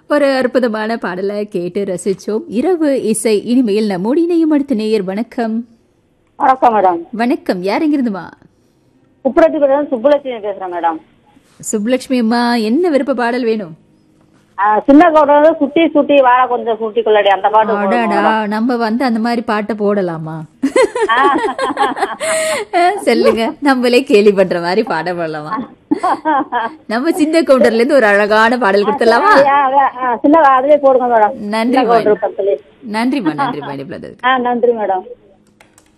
ஒரு அற்புதமான பாடலை கேட்டு ரசிச்சோம் இரவு இசை இனிமையில் நம்மோடு இணையும் அடுத்த நேயர் வணக்கம் வணக்கம் மேடம் வணக்கம் யார் எங்கிருந்துமா குப்புரத்திபுரம் சுப்புலட்சுமி பேசுறேன் மேடம் சுப்புலட்சுமி அம்மா என்ன விருப்ப பாடல் வேணும் ஆ, சின்ன கவுடர் சுட்டி சுட்டி வாழ கொஞ்சம் சுட்டி கொள்ளடி அந்த பாட்டு போடுங்க அடாடா மேடம். நம்ம வந்து அந்த மாதிரி பாட்டை போடலாமா சொல்லுங்க நம்மளே கேலி பண்ற மாதிரி பாட போடலாமா நம்ம சின்ன கவுண்டர்ல இருந்து ஒரு அழகான பாடல் கொடுத்துடலாமா ஆ, ஆ, சின்ன அதுலயே போடுங்க மேடம் நன்றி சின்ன கவுடர் பக்கத்துலயே நன்றிமா நன்றிமா இவ்வளவு ஆ நன்றி மேடம்